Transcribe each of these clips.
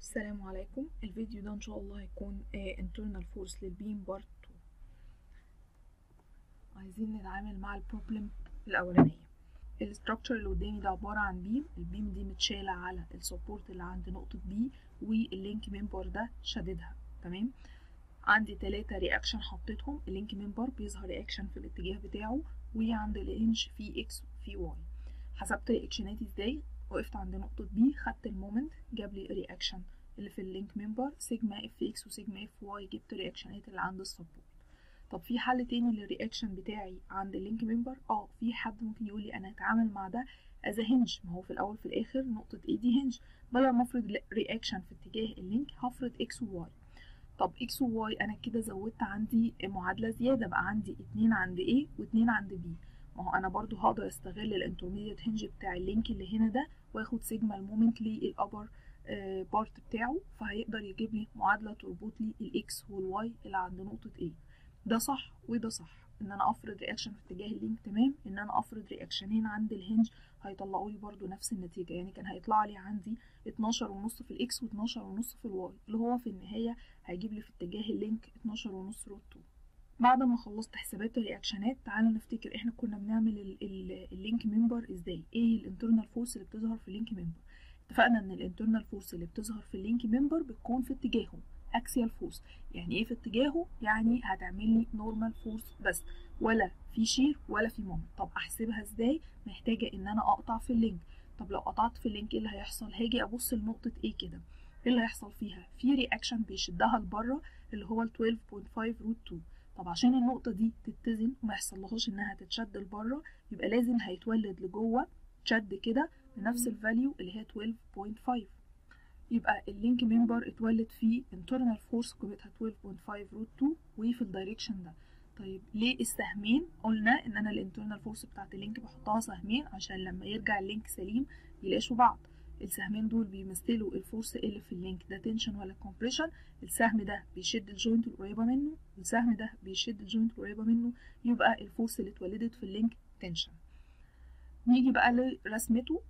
السلام عليكم الفيديو ده ان شاء الله هيكون آه، internal force للبيم بارت 2 عايزين نتعامل مع البروبلم الاولانيه الاستراكشر اللي قدامي ده عباره عن بيم البيم دي متشاله على السبورت اللي عند نقطه بي واللينك ممبر ده شددها تمام عندي تلاتة رياكشن حطيتهم اللينك ممبر بيظهر رياكشن في الاتجاه بتاعه وعند الانش في اكس وفي واي حسبت رياكشناتي ازاي وقفت عند نقطة بي خدت المومنت جاب لي رياكشن اللي في اللينك ممبر سيجما اف اكس وسيجما اف واي جبت رياكشنات اللي عند السبورت طب في حل تاني للرياكشن بتاعي عند اللينك ممبر اه في حد ممكن يقول لي انا هتعامل مع ده از هنج ما هو في الاول في الاخر نقطة اي دي هنج بدل ما افرض رياكشن في اتجاه اللينك هفرض اكس وواي طب اكس وواي انا كده زودت عندي معادلة زيادة بقى عندي اتنين عند A واتنين عند B ما هو انا برضو هقدر استغل الانترميديت هنج بتاع اللينك اللي هنا ده واخد سيجما المومنت للابر بارت بتاعه فهيقدر يجيب لي معادلة تربط لي الاكس والواي اللي عند نقطة A ده صح وده صح ان انا افرض رياكشن في اتجاه اللينك تمام ان انا افرض رياكشنين عند الهنج هيطلعوا لي برضو نفس النتيجة يعني كان هيطلع لي عندي 12 ونص في الاكس و12 ونص في الواي اللي هو في النهاية هيجيب لي في اتجاه اللينك 12 ونص روت 2 بعد ما خلصت حسابات الرياكشنات تعالى نفتكر احنا كنا بنعمل ال ال اللينك ممبر ازاي ايه الانترنال فورس اللي بتظهر في اللينك ممبر اتفقنا ان الانترنال فورس اللي بتظهر في اللينك ممبر بتكون في اتجاهه اكسيال فورس يعني ايه في اتجاهه يعني هتعمل لي نورمال فورس بس ولا في شير ولا في مومنت طب احسبها ازاي محتاجه ان انا اقطع في اللينك طب لو قطعت في اللينك ايه اللي هيحصل هاجي ابص لنقطه ايه كده ايه اللي هيحصل فيها في رياكشن بيشدها لبره اللي هو ال 12.5 روت 2 طب عشان النقطة دي تتزن وما يحصلهاش انها تتشد لبره يبقى لازم هيتولد لجوه شد كده بنفس الفاليو اللي هي 12.5 يبقى اللينك ممبر اتولد فيه internal force قيمتها 12.5 روت 2 وفي الدايركشن ده طيب ليه السهمين قلنا ان انا الانترنال فورس بتاعت اللينك بحطها سهمين عشان لما يرجع اللينك سليم يلاشوا بعض السهمين دول بيمثلوا الفورس اللي في اللينك ده تنشن ولا كومبريشن السهم ده بيشد الجوينت القريبة منه والسهم ده بيشد الجوينت القريبة منه يبقى الفورس اللي اتولدت في اللينك تنشن نيجي بقى لرسمته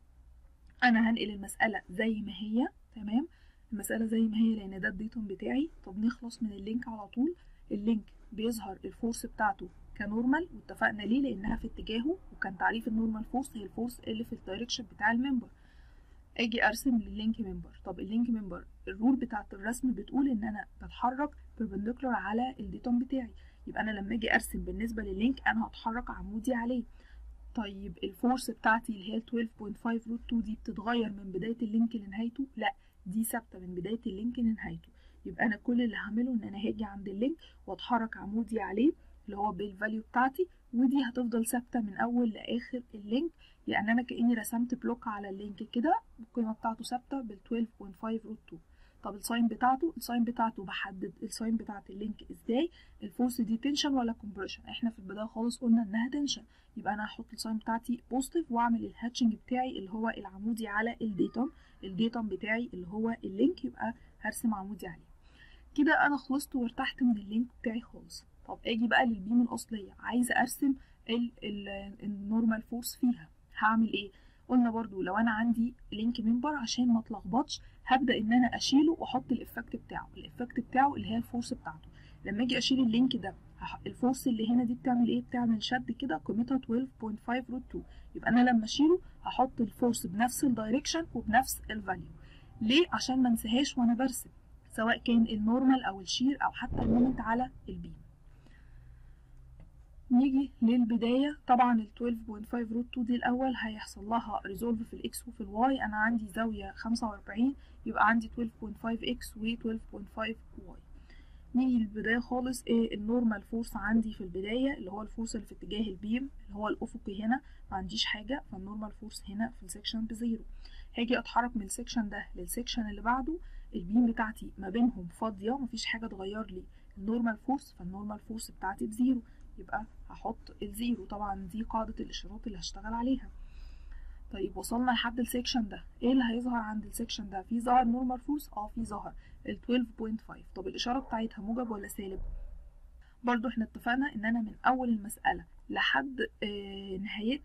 انا هنقل المسألة زي ما هي تمام المسألة زي ما هي لان ده الديتون بتاعي طب نخلص من اللينك على طول اللينك بيظهر الفورس بتاعته كنورمال واتفقنا ليه لانها في اتجاهه وكان تعريف النورمال فورس هي الفورس اللي في الدايركشن بتاع الممبر اجي ارسم لللينك ممبر طب اللينك ممبر الرول بتاعت الرسم بتقول ان انا بتحرك perpendicular على الديتون بتاعي يبقى انا لما اجي ارسم بالنسبه لللينك انا هتحرك عمودي عليه طيب الفورس بتاعتي اللي هي 12.5 روت 2 دي بتتغير من بدايه اللينك لنهايته لا دي ثابته من بدايه اللينك لنهايته يبقى انا كل اللي هعمله ان انا هاجي عند اللينك واتحرك عمودي عليه اللي هو بالفاليو بتاعتي ودي هتفضل ثابته من اول لاخر اللينك يعني انا كاني رسمت بلوك على اللينك كده القيمه بتاعته ثابته بال 12.5 روت 2 طب الساين بتاعته الساين بتاعته بحدد الساين بتاعت اللينك ازاي الفورس دي تنشن ولا كومبريشن احنا في البدايه خالص قلنا انها تنشن يبقى انا هحط الساين بتاعتي بوزيتيف واعمل الهاتشنج بتاعي اللي هو العمودي على الديتون الديتون بتاعي اللي هو اللينك يبقى هرسم عمودي عليه كده انا خلصت وارتحت من اللينك بتاعي خالص طب اجي بقى للبيم الاصليه عايزه ارسم النورمال فورس فيها هعمل ايه قلنا برضو لو انا عندي لينك ممبر عشان ما اتلخبطش هبدا ان انا اشيله واحط الافكت بتاعه الافكت بتاعه اللي هي الفورس بتاعته لما اجي اشيل اللينك ده الفورس اللي هنا دي بتعمل ايه بتعمل شد كده قيمتها 12.5 روت 2 يبقى انا لما اشيله هحط الفورس بنفس الدايركشن وبنفس الفاليو ليه عشان ما انساهاش وانا برسم سواء كان النورمال او الشير او حتى المومنت على البيم نيجي للبداية طبعا ال 12.5 روت 2 دي الأول هيحصل لها ريزولف في الإكس وفي الواي أنا عندي زاوية 45 يبقى عندي 12.5 إكس و 12.5 واي نيجي للبداية خالص إيه النورمال فورس عندي في البداية اللي هو الفورس اللي في اتجاه البيم اللي هو الأفقي هنا ما عنديش حاجة فالنورمال فورس هنا في السكشن بزيرو هاجي أتحرك من السكشن ده للسكشن اللي بعده البيم بتاعتي ما بينهم فاضية مفيش حاجة تغير لي النورمال فورس فالنورمال فورس بتاعتي بزيرو يبقى هحط الزيرو طبعا دي قاعدة الإشارات اللي هشتغل عليها طيب وصلنا لحد السكشن ده ايه اللي هيظهر عند السكشن ده في ظهر نورمال فورس اه في ظهر ال 12.5 طب الإشارة بتاعتها موجب ولا سالب برضو احنا اتفقنا ان انا من اول المسألة لحد آه نهايتها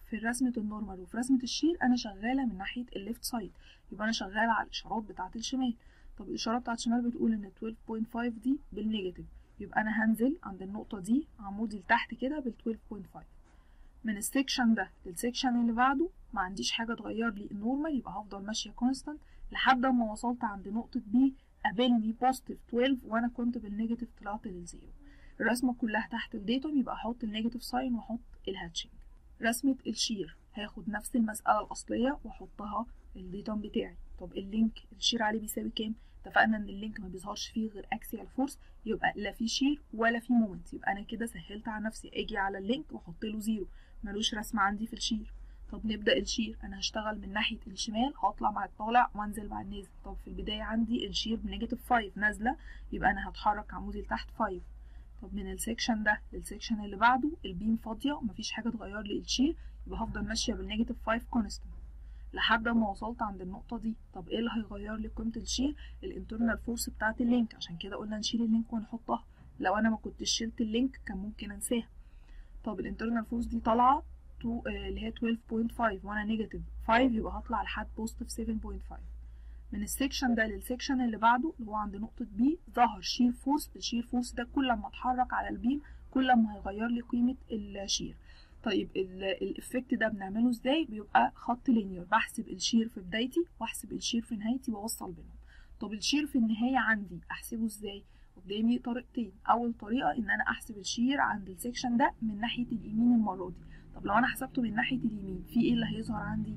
في رسمة النورمال وفي رسمة الشير أنا شغالة من ناحية الليفت سايد يبقى أنا شغالة على الإشارات بتاعة الشمال طب الإشارة بتاعة الشمال بتقول إن 12.5 دي بالنيجاتيف يبقى أنا هنزل عند النقطة دي عمودي لتحت كده بال 12.5 من السكشن ده للسكشن اللي بعده ما عنديش حاجة تغير لي النورمال يبقى هفضل ماشية كونستانت لحد ما وصلت عند نقطة بي قابلني بوزيتيف 12 وأنا كنت بالنيجاتيف طلعت للزيرو الرسمة كلها تحت الديتوم يبقى أحط النيجاتيف ساين وأحط الهاتشنج رسمة الشير هاخد نفس المسألة الأصلية وأحطها الديتوم بتاعي طب اللينك الشير عليه بيساوي كام؟ اتفقنا ان اللينك ما بيظهرش فيه غير اكسيال فورس يبقى لا في شير ولا في مومنت يبقى انا كده سهلت على نفسي اجي على اللينك واحط له زيرو ملوش رسمه عندي في الشير طب نبدا الشير انا هشتغل من ناحيه الشمال هطلع مع الطالع وانزل مع النازل طب في البدايه عندي الشير بنيجاتيف 5 نازله يبقى انا هتحرك عمودي لتحت 5 طب من السكشن ده للسكشن اللي بعده البيم فاضيه ومفيش حاجه تغير لي الشير يبقى هفضل ماشيه بالنيجاتيف 5 كونستنت لحد ما وصلت عند النقطة دي طب ايه اللي هيغير لي قيمة الشير الانترنال فورس بتاعة اللينك عشان كده قلنا نشيل اللينك ونحطها لو انا ما كنتش شلت اللينك كان ممكن انساها طب الانترنال فورس دي طالعة تو اللي هي 12.5 وانا نيجاتيف 5 يبقى هطلع لحد بوزيتيف 7.5 من السكشن ده للسكشن اللي بعده اللي هو عند نقطة بي ظهر شير فورس الشير فورس ده كل ما اتحرك على البيم كل ما هيغير لي قيمة الشير طيب الافكت ده بنعمله ازاي بيبقى خط لينير بحسب الشير في بدايتي واحسب الشير في نهايتي واوصل بينهم طب الشير في النهاية عندي احسبه ازاي قدامي طريقتين اول طريقة ان انا احسب الشير عند السكشن ده من ناحية اليمين المرة دي طب لو انا حسبته من ناحية اليمين في ايه اللي هيظهر عندي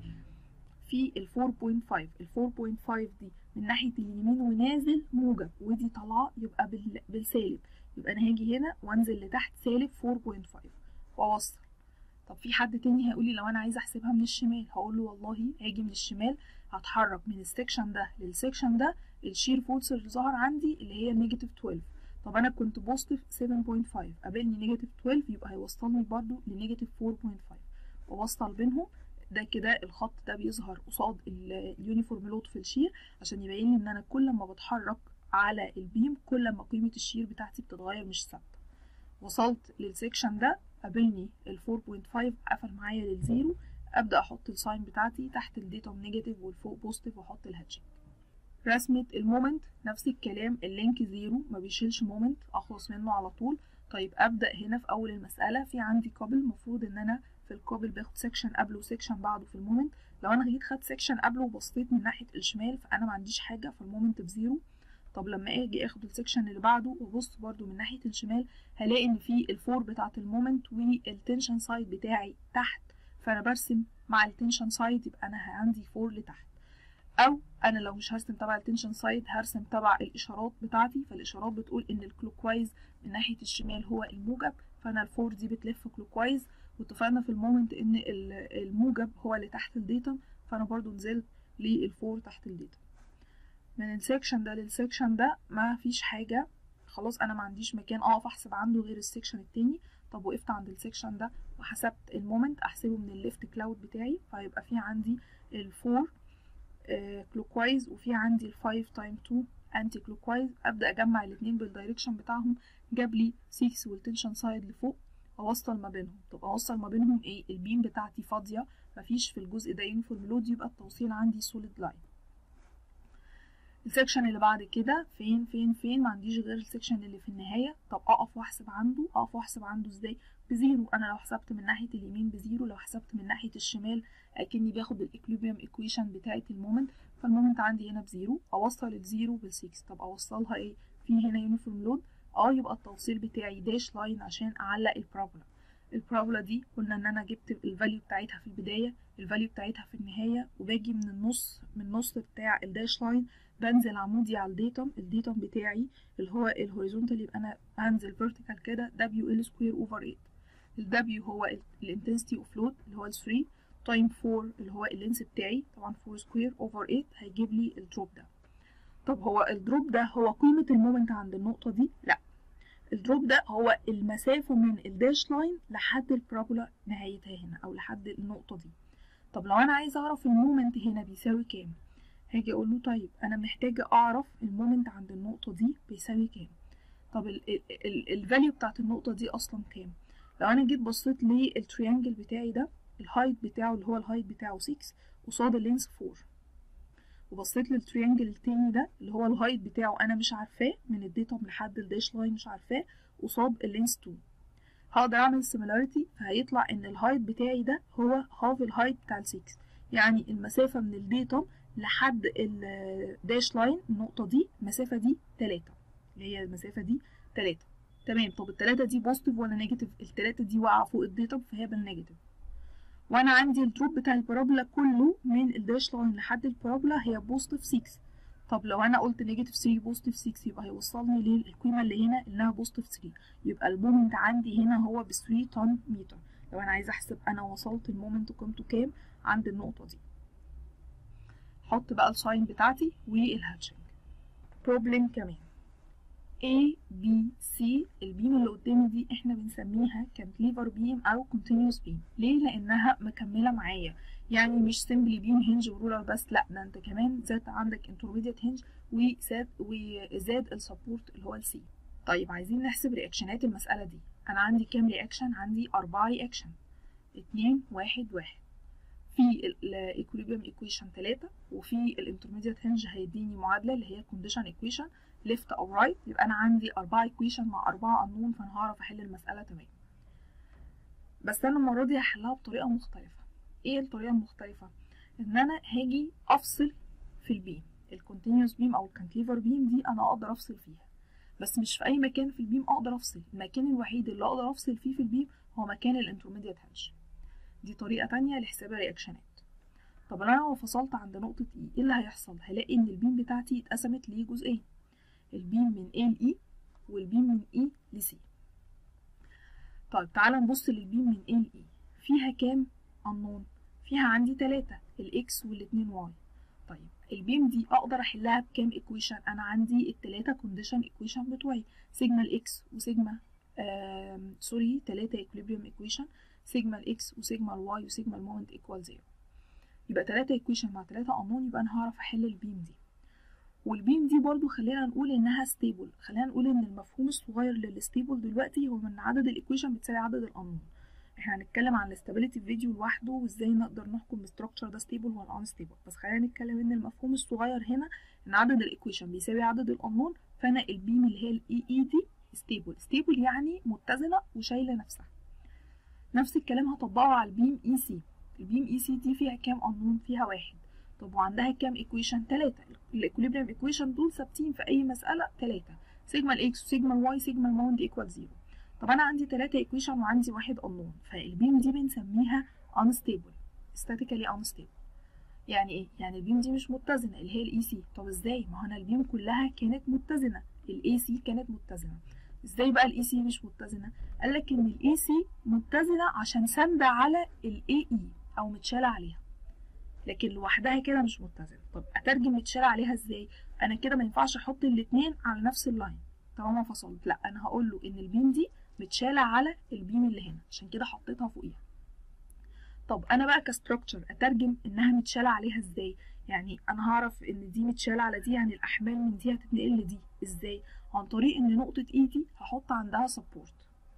في ال 4.5 ال 4.5 دي من ناحية اليمين ونازل موجب ودي طالعة يبقى بالسالب يبقى انا هاجي هنا وانزل لتحت سالب 4.5 واوصل طب في حد تاني هيقول لي لو انا عايزه احسبها من الشمال هقول له والله هاجي من الشمال هتحرك من السكشن ده للسكشن ده الشير فورس اللي ظهر عندي اللي هي نيجاتيف 12 طب انا كنت بوزيتيف 7.5 قابلني نيجاتيف 12 يبقى هيوصلني برضو لنيجاتيف 4.5 واوصل بينهم ده كده الخط ده بيظهر قصاد اليونيفورم لود في الشير عشان يبين لي ان انا كل ما بتحرك على البيم كل ما قيمه الشير بتاعتي بتتغير مش ثابته وصلت للسكشن ده قابلني ال 4.5 قفل معايا للزيرو ابدا احط الساين بتاعتي تحت الديتوم نيجاتيف والفوق بوزيتيف واحط الهاتشنج رسمة المومنت نفس الكلام اللينك زيرو ما بيشيلش مومنت اخلص منه على طول طيب ابدا هنا في اول المسألة في عندي كابل المفروض ان انا في الكابل باخد سيكشن قبله وسيكشن بعده في المومنت لو انا جيت خدت سيكشن قبله وبصيت من ناحية الشمال فانا ما عنديش حاجة فالمومنت بزيرو طب لما اجي اخد السكشن اللي بعده وابص برده من ناحيه الشمال هلاقي ان في الفور بتاعه المومنت والتنشن سايد بتاعي تحت فانا برسم مع التنشن سايد يبقى انا عندي فور لتحت او انا لو مش هرسم تبع التنشن سايد هرسم تبع الاشارات بتاعتي فالاشارات بتقول ان الكلوكوايز من ناحيه الشمال هو الموجب فانا الفور دي بتلف كلوكوايز واتفقنا في المومنت ان الموجب هو اللي تحت الديتم فانا برضو نزلت للفور تحت الديتم من السكشن ده للسكشن ده ما فيش حاجة خلاص انا ما عنديش مكان اقف احسب عنده غير السكشن التاني طب وقفت عند السكشن ده وحسبت المومنت احسبه من الليفت كلاود بتاعي فهيبقى في عندي الفور كلوكوايز وفي عندي الفايف تايم 2 انتي كلوكوايز ابدا اجمع الاثنين بالدايركشن بتاعهم جاب لي 6 والتنشن سايد لفوق اوصل ما بينهم طب اوصل ما بينهم ايه البيم بتاعتي فاضيه مفيش في الجزء ده يونيفورم لود يبقى التوصيل عندي سوليد لاين السكشن اللي بعد كده فين فين فين ما عنديش غير السكشن اللي في النهايه طب اقف واحسب عنده اقف واحسب عنده ازاي بزيرو انا لو حسبت من ناحيه اليمين بزيرو لو حسبت من ناحيه الشمال اكني باخد الاكليبريم ايكويشن بتاعه المومنت فالمومنت عندي هنا بزيرو اوصل الزيرو بالسكس طب اوصلها ايه في هنا يونيفورم لود اه يبقى التوصيل بتاعي داش لاين عشان اعلق البارابولا البارابولا دي قلنا ان انا جبت الفاليو بتاعتها في البدايه الفاليو بتاعتها في النهايه وباجي من النص من النص بتاع الداش لاين بنزل عمودي على الديتم الديتم بتاعي اللي هو الهوريزونتال يبقى انا هنزل فيرتيكال كده دبليو ال سكوير اوفر 8 الدبليو هو الانتنسيتي اوف لود اللي هو ال 3 تايم 4 اللي هو اللينس بتاعي طبعا 4 سكوير اوفر 8 هيجيب لي الدروب ده طب هو الدروب ده هو قيمة المومنت عند النقطة دي؟ لا الدروب ده هو المسافة من الداش لاين لحد البارابولا نهايتها هنا أو لحد النقطة دي طب لو أنا عايزة أعرف المومنت هنا بيساوي كام؟ هاجي أقول له طيب أنا محتاجة أعرف المومنت عند النقطة دي بيساوي كام؟ طب الفاليو بتاعت النقطة دي أصلا كام؟ لو أنا جيت بصيت للتريانجل بتاعي ده الهايت بتاعه اللي هو الهايت بتاعه 6 قصاد اللينس 4 وبصيت للتريانجل التاني ده اللي هو الهايت بتاعه انا مش عارفاه من الديتم لحد الداش لاين مش عارفاه قصاد اللينس 2 هقدر اعمل سيميلاريتي فهيطلع ان الهايت بتاعي ده هو هاف الهايت بتاع ال 6 يعني المسافه من الديتم لحد الداش لاين النقطه دي المسافه دي 3 اللي هي المسافه دي 3 تمام طب التلاتة دي بوزيتيف ولا نيجاتيف التلاتة دي واقعة فوق الديتم فهي بالنيجاتيف وانا عندي الدروب بتاع البارابولا كله من الداش لاين لحد البارابولا هي بوزيتيف 6 طب لو انا قلت نيجاتيف 3 بوزيتيف 6 يبقى هيوصلني للقيمة اللي هنا انها بوزيتيف 3 يبقى المومنت عندي هنا هو ب 3 طن متر لو انا عايزة احسب انا وصلت المومنت قيمته كام عند النقطة دي احط بقى الساين بتاعتي والهاتشنج بروبلم كمان A B C البيم اللي قدامي دي احنا بنسميها كانتليفر بيم او continuous بيم ليه لانها مكمله معايا يعني مش سيمبلي بيم هنج ورولر بس لا ده انت كمان زاد عندك انترميديت هنج وزاد وزاد السبورت اللي هو السي طيب عايزين نحسب رياكشنات المساله دي انا عندي كام رياكشن عندي أربعة رياكشن اتنين واحد واحد في الايكوليبيوم ايكويشن 3 وفي الانترميديت هنج هيديني معادله اللي هي كونديشن ايكويشن ليفت او رايت يبقى انا عندي أربعة ايكويشن مع أربعة قانون فانا هعرف احل المساله تمام بس انا المره دي هحلها بطريقه مختلفه ايه الطريقه المختلفه ان انا هاجي افصل في البيم الكونتينوس بيم او الكانتليفر بيم دي انا اقدر افصل فيها بس مش في اي مكان في البيم اقدر افصل المكان الوحيد اللي اقدر افصل فيه في البيم هو مكان الانترميديت هنج دي طريقه تانية لحساب الرياكشنات طب انا لو فصلت عند نقطه اي ايه اللي هيحصل هلاقي ان البيم بتاعتي اتقسمت لجزئين البيم من A ل E والبيم من E ل C طيب تعالى نبص للبيم من A ل E فيها كام unknown فيها عندي تلاتة الإكس والاتنين واي طيب البيم دي أقدر أحلها بكام إيكويشن أنا عندي التلاتة كونديشن إيكويشن بتوعي سيجما الإكس وسيجما آم سوري تلاتة إكليبريم إيكويشن سيجما الإكس وسيجما الواي وسيجما المومنت إيكوال زيرو يبقى تلاتة إيكويشن مع تلاتة unknown يبقى أنا هعرف أحل البيم دي والبيم دي برضو خلينا نقول انها ستيبل خلينا نقول ان المفهوم الصغير للستيبل دلوقتي هو ان عدد الايكويشن بتساوي عدد الانون احنا هنتكلم عن الاستابيليتي في فيديو لوحده وازاي نقدر نحكم الستراكشر ده ستيبل ولا ان ستيبل بس خلينا نتكلم ان المفهوم الصغير هنا ان عدد الايكويشن بيساوي عدد الانون فانا البيم اللي هي الاي اي دي ستيبل ستيبل يعني متزنه وشايله نفسها نفس الكلام هطبقه على البيم اي سي البيم اي سي دي فيها كام انون فيها واحد طب وعندها كام ايكويشن تلاتة الايكوليبريم ايكويشن دول ثابتين في اي مساله تلاتة سيجما الاكس وسيجما الواي سيجما المومنت ايكوال زيرو طب انا عندي تلاتة ايكويشن وعندي واحد انون فالبيم دي بنسميها unstable statically unstable يعني ايه يعني البيم دي مش متزنه اللي هي الاي سي طب ازاي ما هو انا البيم كلها كانت متزنه الاي سي كانت متزنه ازاي بقى الاي سي مش متزنه قال لك ان الاي سي متزنه عشان ساندة على الاي اي او متشاله عليها لكن لوحدها كده مش متزنه طب اترجم متشال عليها ازاي انا كده ما ينفعش احط الاتنين على نفس اللاين طالما فصلت لا انا هقول له ان البيم دي متشاله على البيم اللي هنا عشان كده حطيتها فوقيها طب انا بقى كستراكشر اترجم انها متشاله عليها ازاي يعني انا هعرف ان دي متشاله على دي يعني الاحمال من دي هتتنقل لدي ازاي عن طريق ان نقطه اي دي هحط عندها سبورت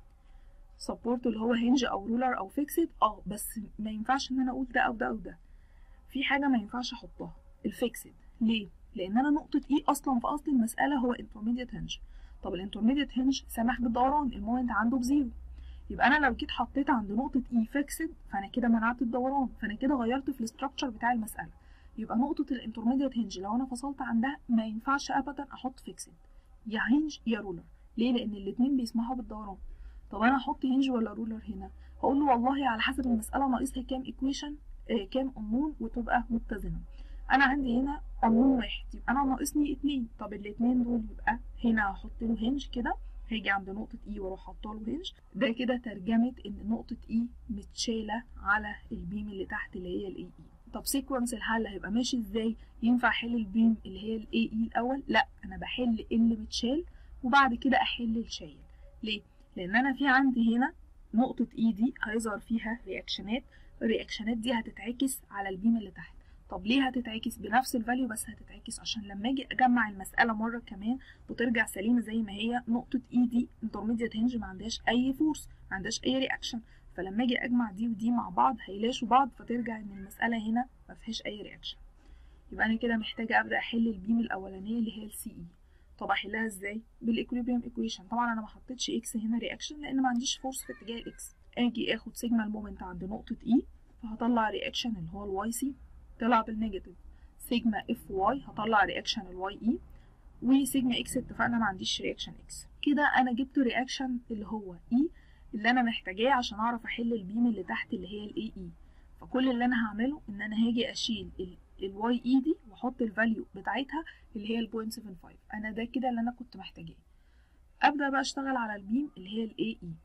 سبورت اللي هو هنج او رولر او فيكسد اه بس ما ينفعش ان انا اقول ده او ده او ده في حاجه ما ينفعش احطها الفيكسد ليه لان انا نقطه اي اصلا في اصل المساله هو انترميديت هنج طب الانترميديت هنج سامح بالدوران المومنت عنده بزيرو يبقى انا لو جيت حطيت عند نقطه اي فيكسد فانا كده منعت الدوران فانا كده غيرت في الاستراكشر بتاع المساله يبقى نقطه الانترميديت هنج لو انا فصلت عندها ما ينفعش ابدا احط فيكسد يا هنج يا رولر ليه لان الاتنين بيسمحوا بالدوران طب انا احط هنج ولا رولر هنا هقول له والله على حسب المساله ناقصها كام ايكويشن آه كام امون وتبقى متزنه انا عندي هنا قانون واحد يبقى انا ناقصني اتنين طب الاتنين دول يبقى هنا هحط له هنج كده هاجي عند نقطة اي واروح حاطه له هنج ده كده ترجمة ان نقطة اي متشالة على البيم اللي تحت اللي هي الاي اي طب سيكونس الحل هيبقى ماشي ازاي ينفع احل البيم اللي هي الاي اي الاول لا انا بحل اللي متشال وبعد كده احل الشايل ليه لان انا في عندي هنا نقطة اي دي هيظهر فيها رياكشنات الرياكشنات دي هتتعكس على البيم اللي تحت طب ليه هتتعكس بنفس الفاليو بس هتتعكس عشان لما اجي اجمع المساله مره كمان وترجع سليمه زي ما هي نقطه اي دي انترميديت هنج ما عندهاش اي فورس ما عندهاش اي رياكشن فلما اجي اجمع دي ودي مع بعض هيلاشوا بعض فترجع ان المساله هنا ما فيهاش اي رياكشن يبقى انا كده محتاجه ابدا احل البيم الاولانيه اللي هي السي اي طب احلها ازاي بالايكوليبريم ايكويشن طبعا انا ما حطيتش اكس هنا رياكشن لان ما عنديش فورس في اتجاه الاكس اجي اخد سيجما المومنت عند نقطه اي فهطلع رياكشن اللي هو الواي سي طلع بالنيجاتيف سيجما اف واي هطلع رياكشن الواي اي وسيجما اكس اتفقنا ما عنديش رياكشن اكس كده انا جبت رياكشن اللي هو اي اللي انا محتاجاه عشان اعرف احل البيم اللي تحت اللي هي الاي اي فكل اللي انا هعمله ان انا هاجي اشيل الواي اي دي واحط الفاليو بتاعتها اللي هي البوينت 75 انا ده كده اللي انا كنت محتاجاه ابدا بقى اشتغل على البيم اللي هي الاي اي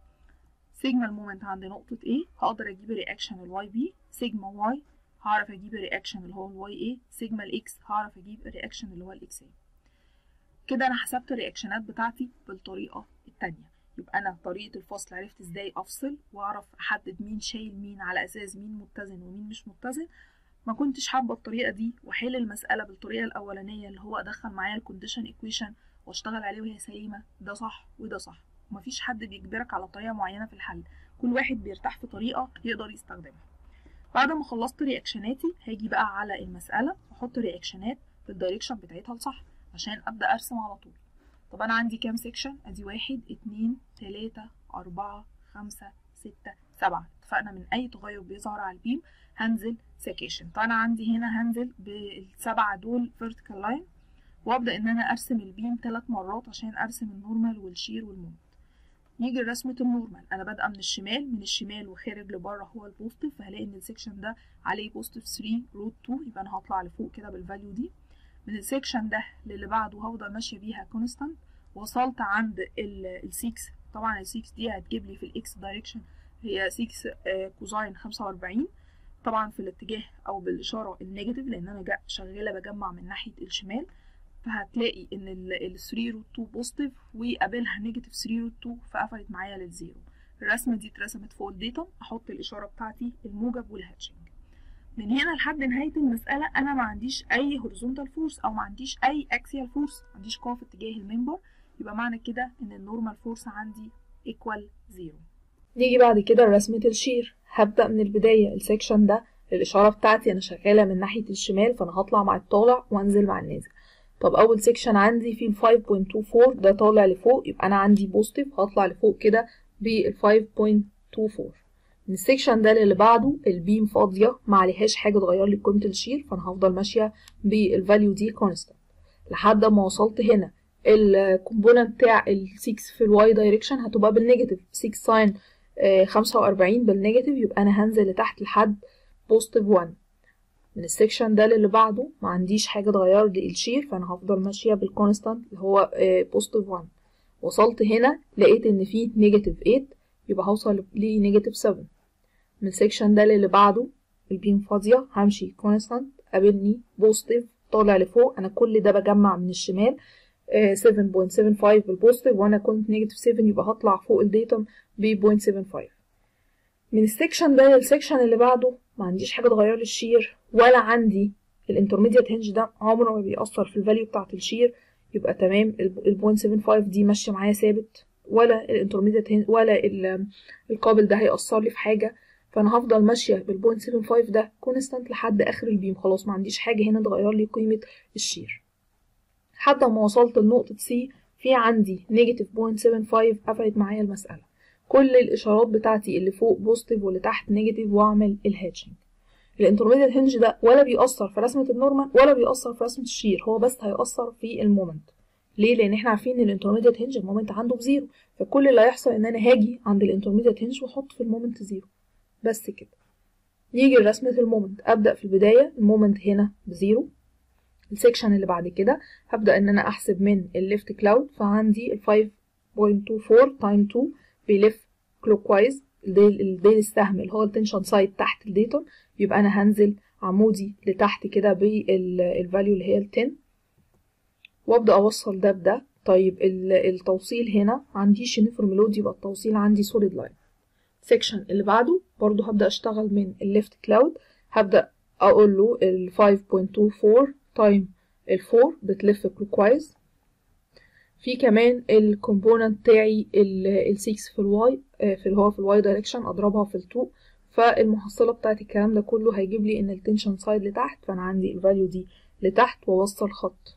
سيجما المومنت عند نقطة A هقدر اجيب رياكشن الواي بي سيجما واي هعرف اجيب الرياكشن اللي هو الواي اي سيجما الاكس هعرف اجيب الرياكشن اللي هو الاكس اي كده انا حسبت الرياكشنات بتاعتي بالطريقة التانية يبقى انا طريقة الفصل عرفت ازاي افصل واعرف احدد مين شايل مين على اساس مين متزن ومين مش متزن ما كنتش حابة الطريقة دي واحل المسألة بالطريقة الاولانية اللي هو ادخل معايا الكونديشن ايكويشن واشتغل عليه وهي سليمة ده صح وده صح ومفيش حد بيجبرك على طريقة معينة في الحل كل واحد بيرتاح في طريقة يقدر يستخدمها بعد ما خلصت رياكشناتي هاجي بقى على المسألة واحط رياكشنات في الدايركشن بتاعتها الصح عشان ابدأ ارسم على طول طب انا عندي كام سيكشن ادي واحد اتنين تلاتة اربعة خمسة ستة سبعة اتفقنا من اي تغير بيظهر على البيم هنزل سكيشن طبعا عندي هنا هنزل بالسبعة دول vertical لاين وابدأ ان انا ارسم البيم ثلاث مرات عشان ارسم النورمال والشير والمومنت نيجي لرسمة النورمال أنا بادئة من الشمال من الشمال وخارج لبره هو البوزيتيف فهلاقي إن السكشن ده عليه بوزيتيف 3 روت 2 يبقى أنا هطلع لفوق كده بالفاليو دي من السكشن ده للي بعده هفضل ماشية بيها كونستانت وصلت عند ال 6 طبعا ال 6 دي هتجيب لي في الإكس دايركشن هي 6 كوزاين 45 طبعا في الاتجاه أو بالإشارة النيجاتيف لأن أنا جا شغالة بجمع من ناحية الشمال فهتلاقي ان ال 3 روت 2 بوزيتيف وقابلها نيجاتيف 3 روت 2 فقفلت معايا للزيرو الرسمه دي اترسمت فوق الديتم احط الاشاره بتاعتي الموجب والهاتشنج من هنا لحد نهايه المساله انا ما عنديش اي هوريزونتال فورس او ما عنديش اي اكسيال فورس ما عنديش قوه في اتجاه الممبر يبقى معنى كده ان النورمال فورس عندي ايكوال زيرو نيجي بعد كده لرسمه الشير هبدا من البدايه السكشن ده الاشاره بتاعتي انا شغاله من ناحيه الشمال فانا هطلع مع الطالع وانزل مع النازل طب اول سيكشن عندي فيه ال 5.24 ده طالع لفوق يبقى انا عندي بوزيتيف هطلع لفوق كده بال 5.24 من السيكشن ده اللي بعده البيم فاضيه ما عليهاش حاجه تغير لي قيمه الشير فانا هفضل ماشيه بالفاليو دي كونستانت لحد ما وصلت هنا الكومبوننت بتاع ال 6 في الواي دايركشن هتبقى بالنيجاتيف 6 ساين 45 بالنيجاتيف يبقى انا هنزل لتحت لحد بوزيتيف 1 من السكشن ده اللي بعده ما عنديش حاجه تغير لي الشير فانا هفضل ماشيه بالكونستانت اللي هو بوزيتيف 1 وصلت هنا لقيت ان في نيجاتيف 8 يبقى هوصل لنيجاتيف 7 من السكشن ده اللي بعده البيم فاضيه همشي كونستانت قابلني بوزيتيف طالع لفوق انا كل ده بجمع من الشمال 7.75 بالبوزيتيف وانا كنت نيجاتيف 7 يبقى هطلع فوق الديتم ب 0.75 من السكشن ده للسكشن اللي بعده ما عنديش حاجه تغير لي الشير ولا عندي الانترميديت هنج ده عمره ما بيأثر في الفاليو بتاعة الشير يبقى تمام ال 0.75 دي ماشية معايا ثابت ولا الانترميديت هنج ولا القابل ده هيأثر لي في حاجة فأنا هفضل ماشية بال 0.75 ده كونستانت لحد آخر البيم خلاص ما عنديش حاجة هنا تغير لي قيمة الشير لحد ما وصلت لنقطة سي في عندي نيجاتيف 0.75 قفلت معايا المسألة كل الإشارات بتاعتي اللي فوق بوزيتيف واللي تحت نيجاتيف وأعمل الهاتشنج الانترميديت هنج ده ولا بيأثر في رسمة النورمال ولا بيأثر في رسمة الشير هو بس هيأثر في المومنت ليه لان احنا عارفين ان الانترميديت هنج المومنت عنده بزيرو فكل اللي هيحصل ان انا هاجي عند الانترميديت هنج واحط في المومنت زيرو بس كده نيجي لرسمة المومنت ابدأ في البداية المومنت هنا بزيرو السكشن اللي بعد كده هبدأ ان انا احسب من الليفت كلاود فعندي ال 5.24 تايم 2 بيلف كلوك وايز الديل السهم اللي هو التنشن سايد تحت الديتون يبقى انا هنزل عمودي لتحت كده بالفاليو اللي هي ال 10 وابدا اوصل ده بده طيب التوصيل هنا عنديش يونيفورم لود يبقى التوصيل عندي سوليد لاين سيكشن اللي بعده برضو هبدا اشتغل من الليفت كلاود هبدا اقول له ال 5.24 تايم ال 4 بتلف كلوك وايز في كمان الكومبوننت بتاعي ال 6 في الواي في اللي هو في الواي دايركشن اضربها في التو فالمحصله بتاعت الكلام ده كله هيجيب لي ان التنشن سايد لتحت فانا عندي الفاليو دي لتحت واوصل خط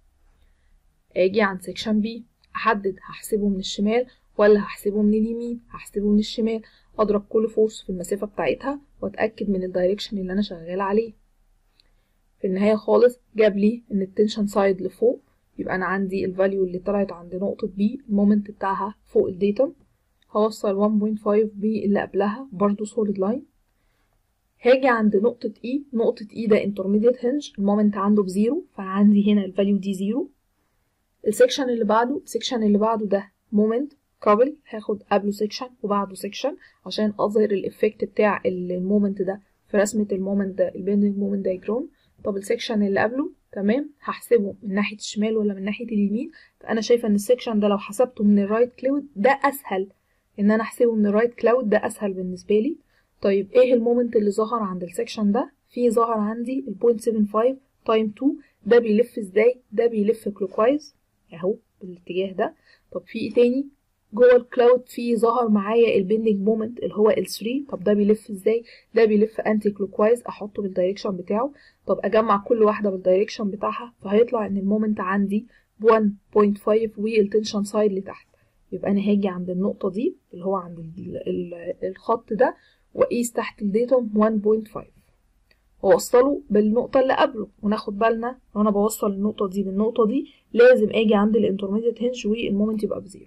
اجي عند سيكشن بي احدد هحسبه من الشمال ولا هحسبه من اليمين هحسبه من الشمال اضرب كل فورس في المسافه بتاعتها واتاكد من الدايركشن اللي انا شغال عليه في النهايه خالص جاب لي ان التنشن سايد لفوق يبقى انا عندي الفاليو اللي طلعت عند نقطه بي المومنت بتاعها فوق الديتم هوصل 1.5 بي اللي قبلها برضو سوليد لاين هاجي عند نقطة E نقطة E ده intermediate hinge المومنت عنده بزيرو فعندي هنا الفاليو دي زيرو السكشن اللي بعده السكشن اللي بعده ده مومنت كابل هاخد قبله سكشن وبعده سكشن عشان اظهر الافكت بتاع المومنت ده في رسمة المومنت ده البيندنج مومنت دايجرام طب السكشن اللي قبله تمام هحسبه من ناحية الشمال ولا من ناحية اليمين فأنا شايفة إن السكشن ده لو حسبته من الرايت كلاود ده أسهل إن أنا أحسبه من الرايت كلاود ده أسهل بالنسبة لي طيب إيه المومنت اللي ظهر عند السكشن ده في ظهر عندي ال 0.75 تايم 2 ده بيلف إزاي ده بيلف كلوكوايز أهو بالاتجاه ده طب في إيه تاني جوه الكلاود في ظهر معايا البندنج مومنت اللي هو ال 3 طب ده بيلف ازاي ده بيلف انتي كلوكوايز احطه بالدايركشن بتاعه طب اجمع كل واحده بالدايركشن بتاعها فهيطلع ان المومنت عندي 1.5 والتنشن سايد لتحت يبقى انا هاجي عند النقطه دي اللي هو عند ال ال الخط ده واقيس تحت الديتوم 1.5 واوصله بالنقطه اللي قبله وناخد بالنا وانا بوصل النقطه دي بالنقطه دي لازم اجي عند الانترميديت هنج والمومنت يبقى بزيرو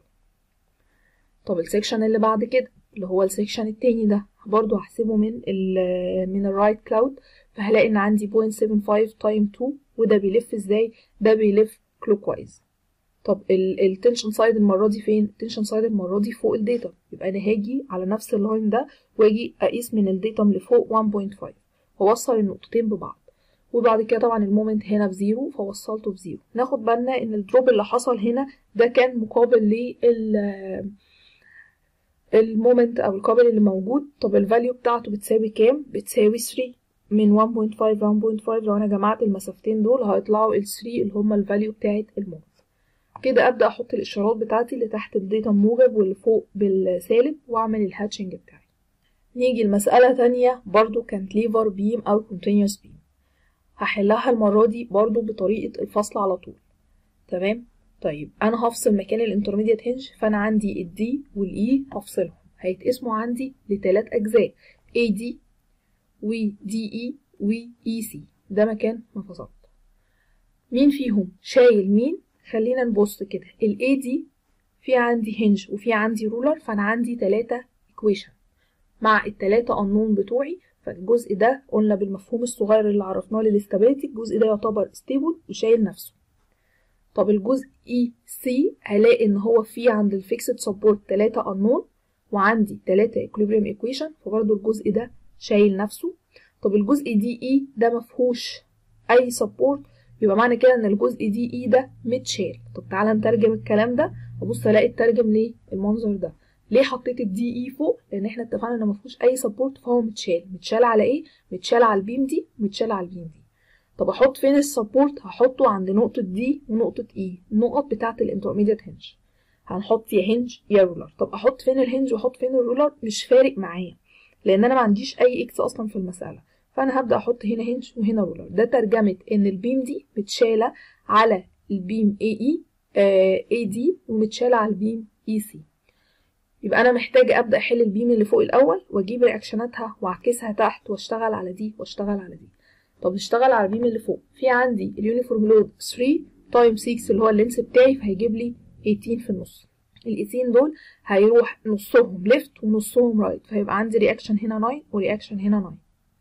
طب السكشن اللي بعد كده اللي هو السكشن التاني ده برضو هحسبه من ال من الرايت كلاود فهلاقي ان عندي 0.75 تايم 2 وده بيلف ازاي ده بيلف كلوكوايز طب التنشن سايد المره دي فين التنشن سايد المره دي فوق الداتا يبقى انا هاجي على نفس اللاين ده واجي اقيس من الداتا لفوق 1.5 واوصل النقطتين ببعض وبعد كده طبعا المومنت هنا بزيرو فوصلته بزيرو ناخد بالنا ان الدروب اللي حصل هنا ده كان مقابل لل المومنت او الكابل اللي موجود طب الفاليو بتاعته بتساوي كام بتساوي 3 من 1.5 ل 1.5 لو انا جمعت المسافتين دول هيطلعوا ال 3 اللي هما الفاليو بتاعت المومنت كده ابدا احط الاشارات بتاعتي اللي تحت الداتا موجب واللي فوق بالسالب واعمل الهاتشنج بتاعي نيجي لمسألة تانية برضو كانت ليفر بيم او continuous بيم هحلها المرة دي برضو بطريقة الفصل على طول تمام طيب انا هفصل مكان الانترميديت هنج فانا عندي الدي والاي هفصلهم هيتقسموا عندي لثلاث اجزاء اي دي ودي اي واي سي ده مكان ما فصلت مين فيهم شايل مين خلينا نبص كده الاي دي في عندي هنج وفي عندي رولر فانا عندي ثلاثة equation مع الثلاثة unknown بتوعي فالجزء ده قلنا بالمفهوم الصغير اللي عرفناه للاستابيليتي الجزء ده يعتبر ستيبل وشايل نفسه طب الجزء اي سي هلاقي ان هو فيه عند الفيكسد سبورت 3 unknown وعندي 3 equilibrium equation فبرضه الجزء ده شايل نفسه طب الجزء دي اي ده مفهوش اي سبورت يبقى معنى كده ان الجزء دي اي ده متشال طب تعالى نترجم الكلام ده ابص الاقي اترجم ليه المنظر ده ليه حطيت الدي اي فوق لان احنا اتفقنا ان مفهوش اي سبورت فهو متشال متشال على ايه متشال على البيم دي متشال على البيم دي طب احط فين السبورت هحطه عند نقطة دي ونقطة اي النقط بتاعة الانترميديت هنج هنحط يا هنج يا رولر طب احط فين الهنج واحط فين الرولر مش فارق معايا لان انا ما عنديش اي اكس اصلا في المسألة فانا هبدأ احط هنا هنج وهنا رولر ده ترجمة ان البيم دي متشالة على البيم اي اي اي دي ومتشالة على البيم اي سي يبقى انا محتاجة ابدأ احل البيم اللي فوق الاول واجيب رياكشناتها واعكسها تحت واشتغل على دي واشتغل على دي طب نشتغل على البيم اللي فوق في عندي اليونيفورم لود 3 تايم 6 اللي هو اللينس بتاعي فهيجيب لي 18 في النص ال 18 دول هيروح نصهم ليفت ونصهم رايت فيبقى عندي رياكشن هنا 9 ورياكشن هنا 9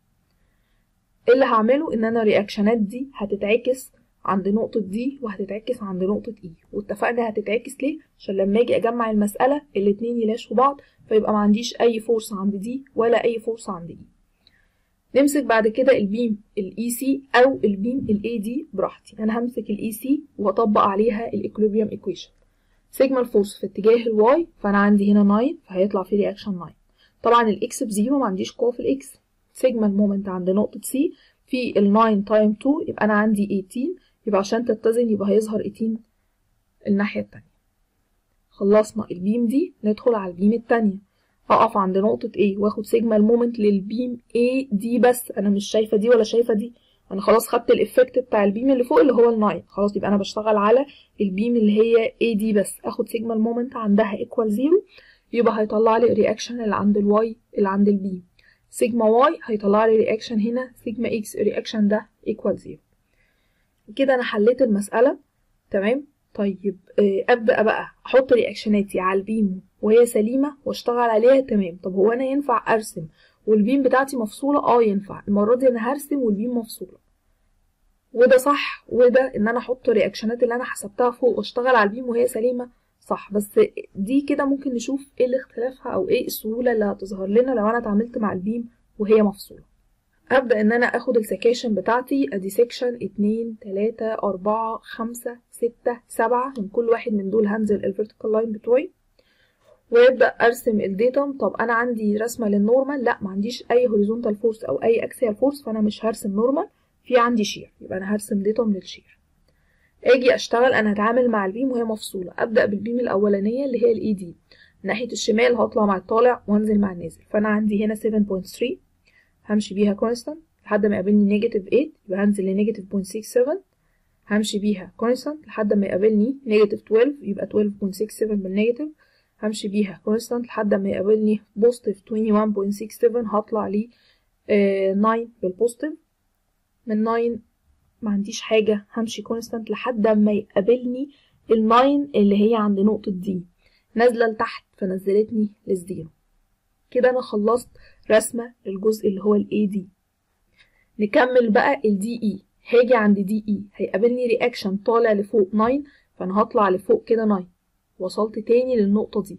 اللي هعمله ان انا الرياكشنات دي هتتعكس عند نقطة دي وهتتعكس عند نقطة اي واتفقنا هتتعكس ليه عشان لما اجي اجمع المسألة الاتنين يلاشوا بعض فيبقى ما عنديش اي فورس عند دي ولا اي فورس عند اي نمسك بعد كده البيم الاي سي او البيم الاي دي براحتي انا همسك الاي سي واطبق عليها الايكوليبريم ايكويشن سيجما الفورس في اتجاه الواي فانا عندي هنا 9 فهيطلع في رياكشن 9 طبعا الاكس بزيرو ما عنديش قوه في الاكس سيجما المومنت عند نقطه سي في ال 9 تايم 2 يبقى انا عندي 18 يبقى عشان تتزن يبقى هيظهر 18 الناحيه التانية خلصنا البيم دي ندخل على البيم التانية اقف عند نقطة A واخد سيجما المومنت للبيم A دي بس انا مش شايفة دي ولا شايفة دي انا خلاص خدت الافكت بتاع البيم اللي فوق اللي هو الناين خلاص يبقى انا بشتغل على البيم اللي هي A دي بس اخد سيجما المومنت عندها ايكوال زيرو يبقى هيطلع لي الرياكشن اللي عند الواي اللي عند البيم سيجما واي هيطلع لي رياكشن هنا سيجما اكس الرياكشن ده ايكوال زيرو كده انا حليت المسألة تمام طيب ابدا بقى احط رياكشناتي على البيم وهي سليمه واشتغل عليها تمام طب هو انا ينفع ارسم والبيم بتاعتي مفصوله اه ينفع المره دي انا هرسم والبيم مفصوله وده صح وده ان انا احط الرياكشنات اللي انا حسبتها فوق واشتغل على البيم وهي سليمه صح بس دي كده ممكن نشوف ايه اللي اختلافها او ايه السهوله اللي هتظهر لنا لو انا اتعاملت مع البيم وهي مفصوله ابدا ان انا اخد السكاشن بتاعتي ادي سكشن اتنين تلاتة اربعة خمسة ستة سبعة من كل واحد من دول هنزل الفيرتيكال لاين بتوعي وابدا ارسم الديتم طب انا عندي رسمه للنورمال لا ما عنديش اي هوريزونتال فورس او اي اكسيال فورس فانا مش هرسم نورمال في عندي شير يبقى انا هرسم ديتم للشير اجي اشتغل انا هتعامل مع البيم وهي مفصوله ابدا بالبيم الاولانيه اللي هي الاي دي ناحيه الشمال هطلع مع الطالع وانزل مع النازل فانا عندي هنا 7.3 همشي بيها كونستانت لحد ما يقابلني نيجاتيف 8 يبقى هنزل لنيجاتيف 0.67 همشي بيها كونستانت لحد ما يقابلني نيجاتيف 12 يبقى 12.67 بالنيجاتيف همشي بيها كونستانت لحد ما يقابلني بوزيتيف 21.67 هطلع لي آه 9 بالبوزيتيف من 9 ما عنديش حاجة همشي كونستانت لحد ما يقابلني ال 9 اللي هي عند نقطة دي نازلة لتحت فنزلتني للزيرو كده انا خلصت رسمة الجزء اللي هو الاي دي نكمل بقى الدي اي هاجي عند دي اي هيقابلني رياكشن طالع لفوق 9 فانا هطلع لفوق كده 9 وصلت تاني للنقطة دي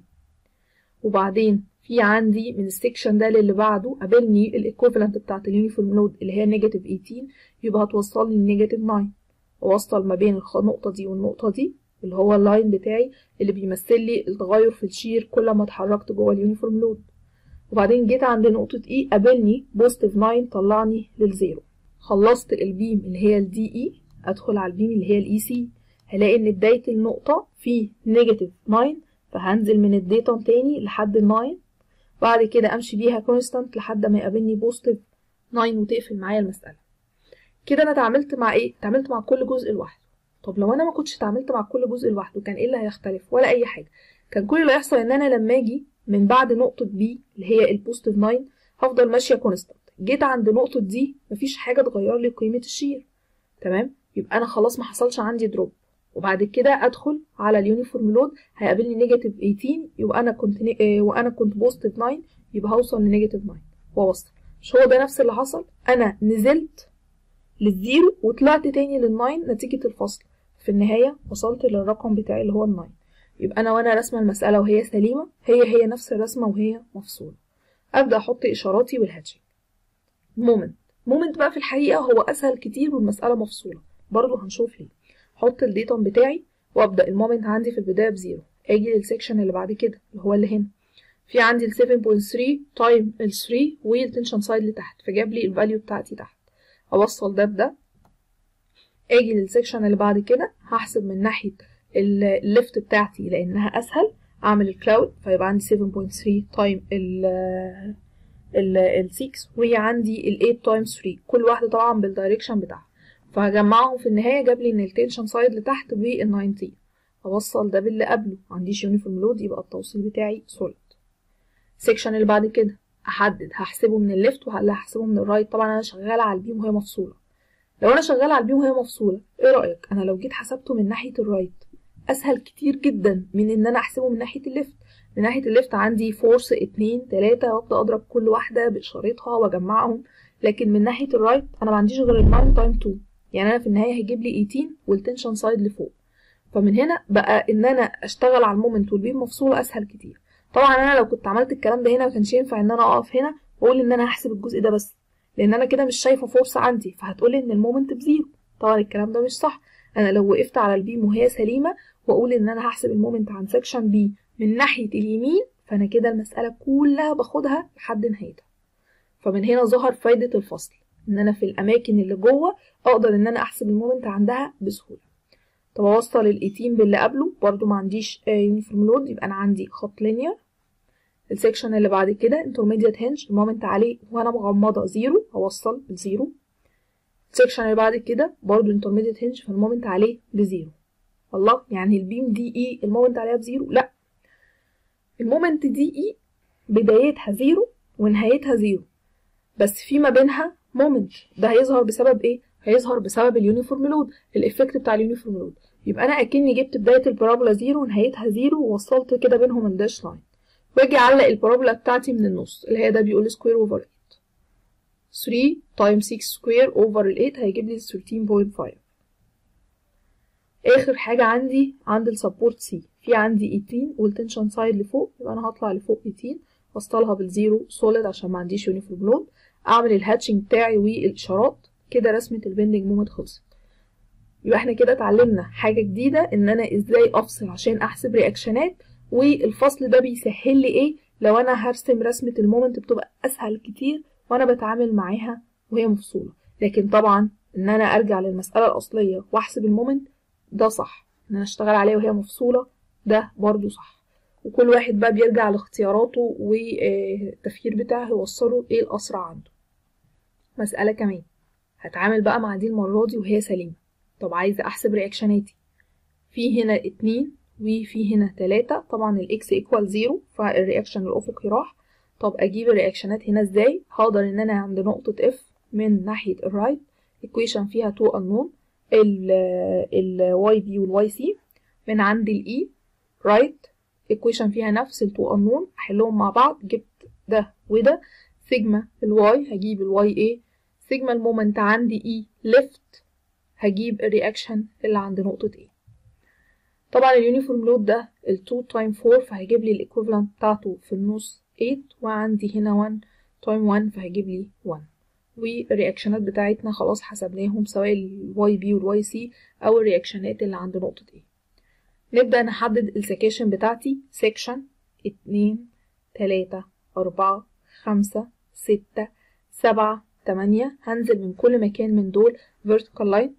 وبعدين في عندي من السكشن ده للي بعده قابلني الايكوفالنت بتاعت اليونيفورم لود اللي هي نيجاتيف 18 يبقى هتوصلني لنيجاتيف 9 واوصل ما بين النقطة دي والنقطة دي اللي هو اللاين بتاعي اللي بيمثل لي التغير في الشير كل ما اتحركت جوه اليونيفورم لود وبعدين جيت عند نقطة اي قابلني بوزيتيف 9 طلعني للزيرو خلصت البيم اللي هي الدي اي ادخل على البيم اللي هي الاي سي هلاقي ان بداية النقطة في نيجاتيف 9 فهنزل من الديتم تاني لحد ال 9 بعد كده امشي بيها كونستانت لحد ما يقابلني بوزيتيف 9 وتقفل معايا المسألة كده انا اتعاملت مع ايه؟ اتعاملت مع كل جزء لوحده طب لو انا ما كنتش اتعاملت مع كل جزء لوحده كان ايه اللي هيختلف ولا اي حاجة كان كل اللي هيحصل ان انا لما اجي من بعد نقطة بي اللي هي البوزيتيف 9 هفضل ماشية كونستانت جيت عند نقطة دي مفيش حاجة تغير لي قيمة الشير تمام يبقى انا خلاص ما حصلش عندي دروب وبعد كده ادخل على اليونيفورم لود هيقابلني نيجاتيف 18 يبقى انا كنت ني... اه وانا كنت بوزيتيف 9 يبقى هوصل لنيجاتيف 9 واوصل مش هو ده نفس اللي حصل انا نزلت للزيرو وطلعت تاني للناين نتيجة الفصل في النهاية وصلت للرقم بتاعي اللي هو الناين يبقى انا وانا رسمة المسألة وهي سليمة هي هي نفس الرسمة وهي مفصولة ابدا احط اشاراتي والهاتشنج مومنت مومنت بقى في الحقيقة هو اسهل كتير والمسألة مفصولة برضه هنشوف ليه احط الديتم بتاعي وابدا المومنت عندي في البدايه بزيرو اجي للسكشن اللي بعد كده اللي هو اللي هنا في عندي ال 7.3 تايم ال 3 والتنشن سايد لتحت فجاب لي الفاليو بتاعتي تحت اوصل ده بده اجي للسكشن اللي بعد كده هحسب من ناحيه الليفت بتاعتي لانها اسهل اعمل الكلاود فيبقى عندي 7.3 تايم ال ال 6 وهي عندي ال 8 تايم 3 كل واحده طبعا بالدايركشن بتاعها فهجمعهم في النهايه جاب لي ان التنشن سايد لتحت بال 90 اوصل ده باللي قبله معنديش يونيفورم لود يبقى التوصيل بتاعي سوليد السكشن اللي بعد كده احدد هحسبه من الليفت ولا هحسبه من الرايت طبعا انا شغاله على البيم وهي مفصوله لو انا شغاله على البيم وهي مفصوله ايه رايك انا لو جيت حسبته من ناحيه الرايت اسهل كتير جدا من ان انا احسبه من ناحيه الليفت من ناحيه الليفت عندي فورس اتنين تلاتة وابدا اضرب كل واحده باشارتها واجمعهم لكن من ناحيه الرايت انا ما عنديش غير ال 9 تايم 2 يعني انا في النهايه هيجيب لي 18 والتنشن سايد لفوق فمن هنا بقى ان انا اشتغل على المومنت والبيم مفصوله اسهل كتير طبعا انا لو كنت عملت الكلام ده هنا ما كانش ينفع ان انا اقف هنا واقول ان انا هحسب الجزء ده بس لان انا كده مش شايفه فرصه عندي فهتقولي ان المومنت بزيرو طبعا الكلام ده مش صح انا لو وقفت على البيم وهي سليمه واقول ان انا هحسب المومنت عن سكشن بي من ناحيه اليمين فانا كده المساله كلها باخدها لحد نهايتها فمن هنا ظهر فايده الفصل ان انا في الاماكن اللي جوه اقدر ان انا احسب المومنت عندها بسهوله طب اوصل ال 18 باللي قبله برضو ما عنديش يونيفورم لود يبقى انا عندي خط لينير السكشن اللي بعد كده intermediate hinge المومنت عليه وانا مغمضه زيرو هوصل بزيرو السكشن اللي بعد كده برضو intermediate hinge فالمومنت عليه بزيرو الله يعني البيم دي اي المومنت عليها بزيرو لا المومنت دي اي بدايتها زيرو ونهايتها زيرو بس في ما بينها مومنت ده هيظهر بسبب ايه هيظهر بسبب اليونيفورم لود الافكت بتاع اليونيفورم لود يبقى انا اكني جبت بدايه البارابولا زيرو ونهايتها زيرو ووصلت كده بينهم الداش لاين واجي اعلق البارابولا بتاعتي من النص اللي هي ده بيقول سكوير اوفر 8 3 تايم 6 سكوير اوفر ال 8 هيجيب لي 13.5 اخر حاجه عندي عند السبورت سي في عندي 18 والتنشن سايد لفوق يبقى انا هطلع لفوق 18 وصلها بالزيرو سوليد عشان ما عنديش يونيفورم لود اعمل الهاتشنج بتاعي والاشارات كده رسمه البندنج مومنت خلصت يبقى احنا كده اتعلمنا حاجه جديده ان انا ازاي افصل عشان احسب رياكشنات والفصل ده بيسهل لي ايه لو انا هرسم رسمه المومنت بتبقى اسهل كتير وانا بتعامل معاها وهي مفصوله لكن طبعا ان انا ارجع للمساله الاصليه واحسب المومنت ده صح ان انا اشتغل عليها وهي مفصوله ده برضو صح وكل واحد بقى بيرجع لاختياراته والتفكير بتاعه يوصله ايه الاسرع عنده مساله كمان هتعامل بقى مع دي المره دي وهي سليمه طب عايزه احسب رياكشناتي في هنا اتنين وفي هنا تلاتة طبعا الاكس ايكوال زيرو فالرياكشن الافقي راح طب اجيب الرياكشنات هنا ازاي هقدر ان انا عند نقطة اف من ناحية الرايت equation فيها تو unknown ال y b وال y c من عند ال e right equation فيها نفس ال two unknown احلهم مع بعض جبت ده وده سيجما ال y هجيب ال y a سيجما المومنت عندي e left هجيب الرياكشن اللي عند نقطة A طبعا اليونيفورم لود ده ال 2 تايم 4 فهيجيب لي الايكوفالنت بتاعته في النص 8 وعندي هنا 1 تايم 1 فهيجيب لي 1 والرياكشنات بتاعتنا خلاص حسبناهم سواء الواي بي والواي سي او الرياكشنات اللي عند نقطة A نبدأ نحدد السكاشن بتاعتي سكشن 2 3 4 5 6 7 8 هنزل من كل مكان من دول vertical line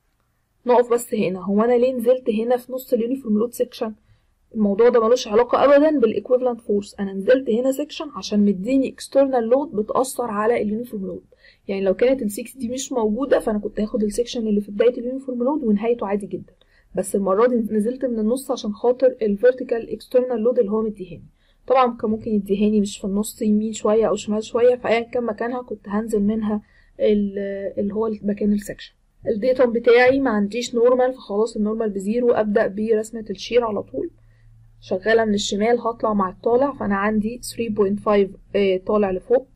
نقف بس هنا هو انا ليه نزلت هنا في نص اليونيفورم لود سيكشن الموضوع ده ملوش علاقة ابدا بالايكويفالنت فورس انا نزلت هنا سيكشن عشان مديني اكسترنال لود بتأثر على اليونيفورم لود يعني لو كانت ال 6 دي مش موجودة فانا كنت هاخد السيكشن اللي في بداية اليونيفورم لود ونهايته عادي جدا بس المرة دي نزلت من النص عشان خاطر الفيرتيكال اكسترنال لود اللي هو مديهاني طبعا كان ممكن يديهاني مش في النص يمين شوية او شمال شوية فايا كان مكانها كنت هنزل منها اللي هو مكان السكشن الديتم بتاعي ما عنديش نورمال فخلاص النورمال بزيرو ابدا برسمه الشير على طول شغاله من الشمال هطلع مع الطالع فانا عندي 3.5 آه طالع لفوق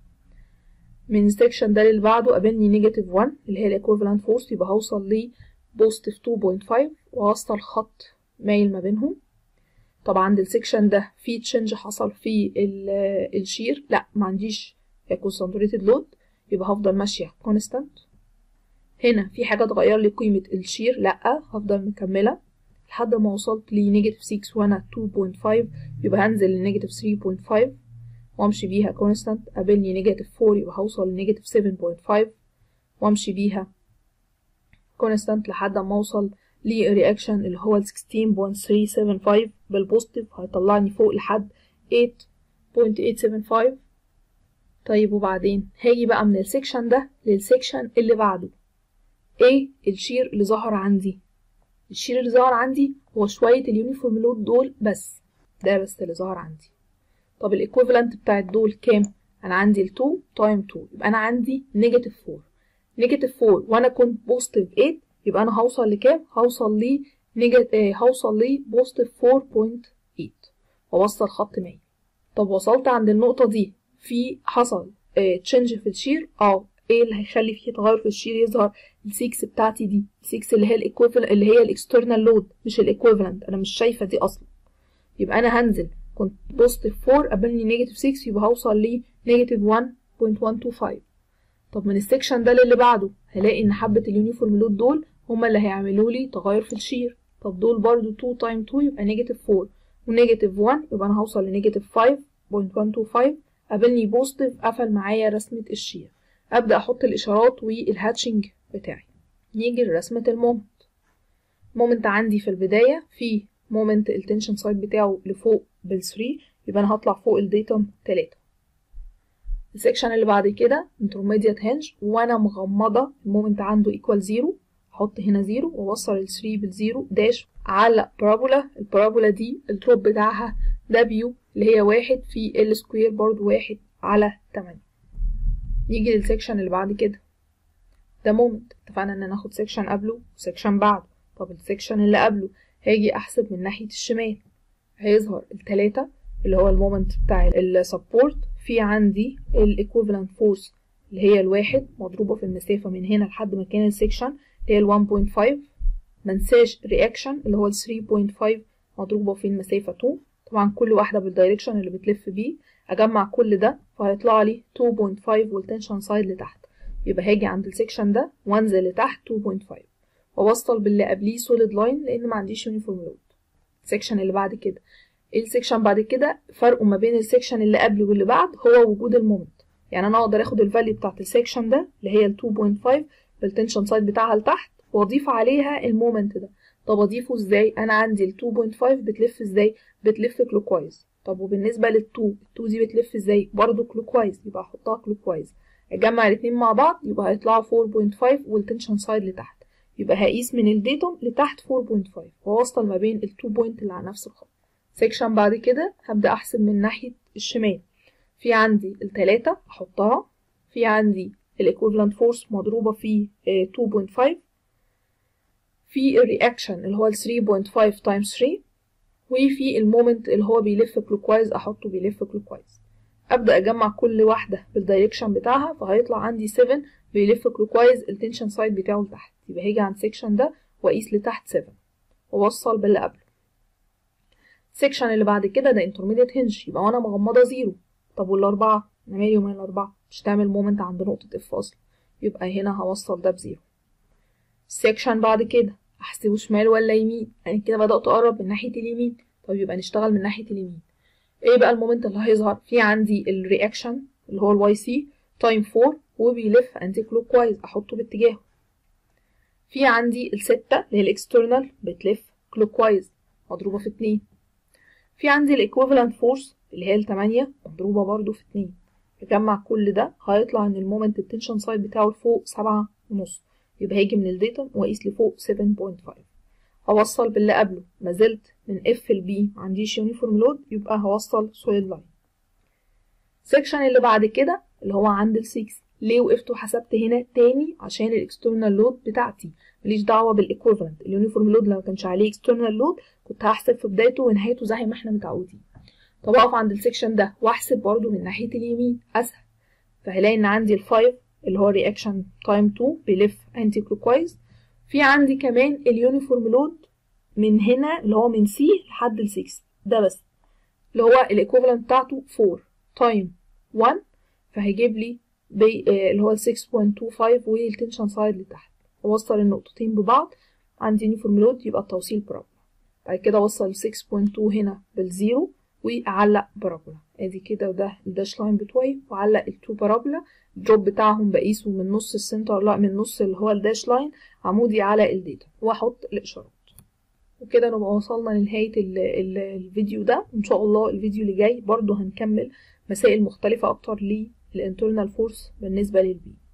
من السكشن ده اللي بعده قابلني نيجاتيف 1 اللي هي الايكويفالنت فورس يبقى هوصل ل بوزيتيف 2.5 وهوصل خط مايل ما بينهم طبعا عند السكشن ده في تشنج حصل في الشير لا ما عنديش كونسنتريتد لود يبقى هفضل ماشيه كونستانت هنا في حاجة تغير لي قيمة الشير لأ هفضل مكملة لحد ما وصلت لنيجاتيف 6 وانا 2.5 يبقى هنزل لنيجاتيف 3.5 وامشي بيها كونستانت قابلني نيجاتيف 4 يبقى هوصل لنيجاتيف 7.5 وامشي بيها كونستانت لحد ما اوصل للرياكشن اللي هو 16.375 بالبوزيتيف هيطلعني فوق لحد 8.875 طيب وبعدين هاجي بقى من السكشن ده للسكشن اللي بعده ايه الشير اللي ظهر عندي الشير اللي ظهر عندي هو شوية اليونيفورم لود دول بس ده بس اللي ظهر عندي طب الايكويفالنت بتاعت دول كام انا عندي ال 2 تايم 2 يبقى انا عندي نيجاتيف 4 نيجاتيف 4 وانا كنت بوزيتيف 8 يبقى انا هوصل لكام هوصل ل نيجاتيف هوصل ل بوزيتيف 4.8 واوصل خط مايل طب وصلت عند النقطة دي في حصل تشنج في الشير اه ايه اللي هيخلي فيه تغير في الشير يظهر ال6 بتاعتي دي ال6 اللي هي الايكويفالنت اللي هي الاكسترنال لود مش الايكويفالنت انا مش شايفه دي اصلا يبقى انا هنزل كنت بوزيتيف 4 قابلني نيجاتيف 6 يبقى هوصل ل نيجاتيف 1.125 طب من السكشن ده للي بعده هلاقي ان حبه اليونيفورم لود دول هما اللي هيعملوا لي تغير في الشير طب دول برضو 2 تايم 2 يبقى نيجاتيف 4 ونيجاتيف 1 يبقى انا هوصل لنيجاتيف 5.125 قابلني بوزيتيف قفل معايا رسمه الشير ابدا احط الاشارات والهاتشنج بتاعي نيجي لرسمه المومنت المومنت عندي في البدايه في مومنت التنشن سايد بتاعه لفوق بال 3 يبقى انا هطلع فوق الديتم 3 السكشن اللي بعد كده انترميديت هنج وانا مغمضه المومنت عنده ايكوال زيرو احط هنا زيرو واوصل ال 3 بالزيرو داش على بارابولا البارابولا دي الدروب بتاعها دبليو اللي هي واحد في ال سكوير برضو واحد على 8 نيجي للسكشن اللي بعد كده ده مومنت اتفقنا ان ناخد سكشن قبله وسكشن بعده طب السكشن اللي قبله هاجي احسب من ناحيه الشمال هيظهر التلاتة اللي هو المومنت بتاع السبورت في عندي الايكوفالنت فورس اللي هي الواحد مضروبة في المسافة من هنا لحد مكان السكشن اللي هي ال 1.5 منساش رياكشن اللي هو ال 3.5 مضروبة في المسافة 2 طبعا كل واحدة بالدايركشن اللي بتلف بيه اجمع كل ده فهيطلع لي 2.5 والتنشن سايد لتحت يبقى هاجي عند السكشن ده وانزل لتحت 2.5 واوصل باللي قبليه سوليد لاين لان ما عنديش يونيفورم لود السكشن اللي بعد كده السكشن بعد كده فرقه ما بين السكشن اللي قبل واللي بعد هو وجود المومنت يعني انا اقدر اخد الفاليو بتاعت السكشن ده اللي هي ال 2.5 بالتنشن سايد بتاعها لتحت واضيف عليها المومنت ده طب اضيفه ازاي انا عندي ال 2.5 بتلف ازاي بتلف كلوكوايز طب وبالنسبه لل2 ال2 دي بتلف ازاي برضه كلوكوايز يبقى احطها كلوكوايز اجمع الاثنين مع بعض يبقى هيطلعوا 4.5 والتنشن سايد لتحت يبقى هقيس من الديتوم لتحت 4.5 واوصل ما بين ال2 بوينت اللي على نفس الخط سيكشن بعد كده هبدأ أحسب من ناحية الشمال في عندي التلاتة أحطها في عندي الإيكوفلنت فورس مضروبة في 2.5 في الرياكشن اللي هو ال 3.5 تايمز 3 وفي المومنت اللي هو بيلف كلوكوايز أحطه بيلف كلوكوايز أبدأ أجمع كل واحدة بالدايركشن بتاعها فهيطلع عندي 7 بيلف كلوكوايز التنشن سايد بتاعه لتحت يبقى هاجي عند سيكشن ده وأقيس لتحت 7 وأوصل باللي قبله السكشن اللي بعد كده ده انترميديت هنج يبقى وانا مغمضه زيرو طب والاربعه انا مالي ومال الاربعه مش تعمل مومنت عند نقطه اف اصلا يبقى هنا هوصل ده بزيرو السكشن بعد كده احسبه شمال ولا يمين انا يعني كده بدات اقرب من ناحيه اليمين طب يبقى نشتغل من ناحيه اليمين ايه بقى المومنت اللي هيظهر في عندي الرياكشن اللي هو الواي سي تايم 4 وبيلف انتي كلوك وايز احطه باتجاهه في عندي الستة اللي هي الاكسترنال بتلف كلوك وايز مضروبة في اتنين في عندي الايكويفالنت فورس اللي هي التمانية مضروبة برضو في اتنين اجمع كل ده هيطلع ان المومنت التنشن سايد بتاعه لفوق سبعة ونص يبقى هاجي من الديتا واقيس لفوق 7.5 هوصل باللي قبله ما زلت من اف ل بي معنديش يونيفورم لود يبقى هوصل سوليد لاين السكشن اللي بعد كده اللي هو عند ال 6 ليه وقفت وحسبت هنا تاني عشان الاكسترنال لود بتاعتي ماليش دعوه بالايكويفالنت اليونيفورم لود لو ما كانش عليه اكسترنال لود كنت هحسب في بدايته ونهايته زي ما احنا متعودين طب اقف عند السكشن ده واحسب برضو من ناحيه اليمين اسهل فهلاقي ان عندي الفايف اللي هو رياكشن تايم 2 بيلف انتي كلوكوايز في عندي كمان اليونيفورم لود من هنا اللي هو من سي لحد ال 6 ده بس اللي هو الايكوفالنت بتاعته 4 تايم 1 فهيجيب لي بي اللي هو 6.25 والتنشن سايد لتحت اوصل النقطتين ببعض عندي يونيفورم لود يبقى التوصيل بارابولا بعد كده اوصل 6.2 هنا بالزيرو واعلق بارابولا ادي كده وده الداش لاين بتوعي واعلق التو بارابولا الدروب بتاعهم بقيسه من نص السنتر لا من نص اللي هو الداش لاين عمودي على الداتا واحط الاشارات وكده نبقى وصلنا لنهاية ال ال الفيديو ده وإن شاء الله الفيديو اللي جاي برضو هنكمل مسائل مختلفة أكتر للإنترنال فورس بالنسبة للبي